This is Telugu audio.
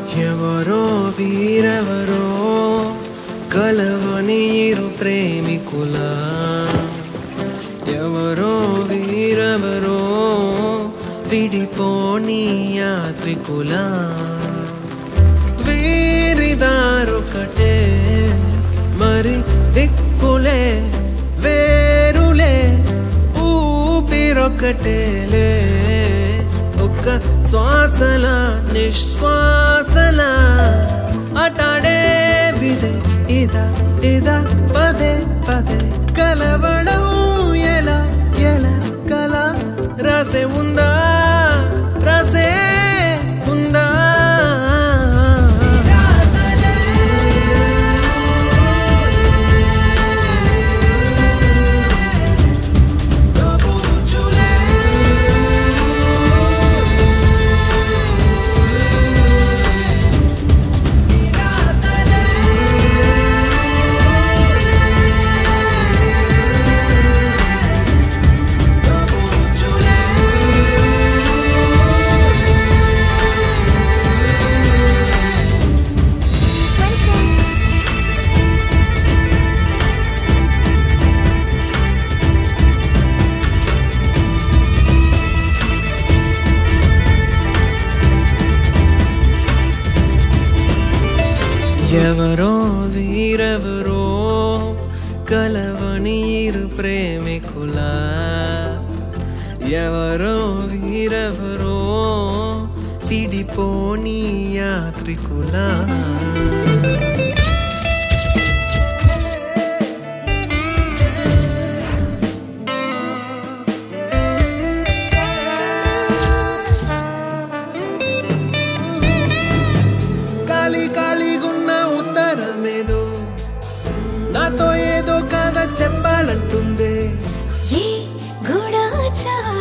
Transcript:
ఎవరో వీరెవరో కలవని ఇరు ప్రేమికుల ఎవరో వీరెవరో విడిపోని యాత్రికుల వీరిదారొకటే మరి దిక్కులే వేరులే ఊపిరొకటేలే ఒక్క శ్వాసల నిశ్వాసల అటాడే విదే ఇదా ఇదా పదే పదే కలవడం ఎలా ఎలా కల రాసే ఉందా రాసే ఉందా ఎవరో వీరెవరో కలవని ఇరు ప్రేమికుల ఎవరో వీరెవరో విడిపోని యాత్రికుల ఖాళీ ఖాళీగున్న ఉత్తరమేదో నాతో ఏదో కథ చెప్పాలంటుంది ఏ గూఢచారి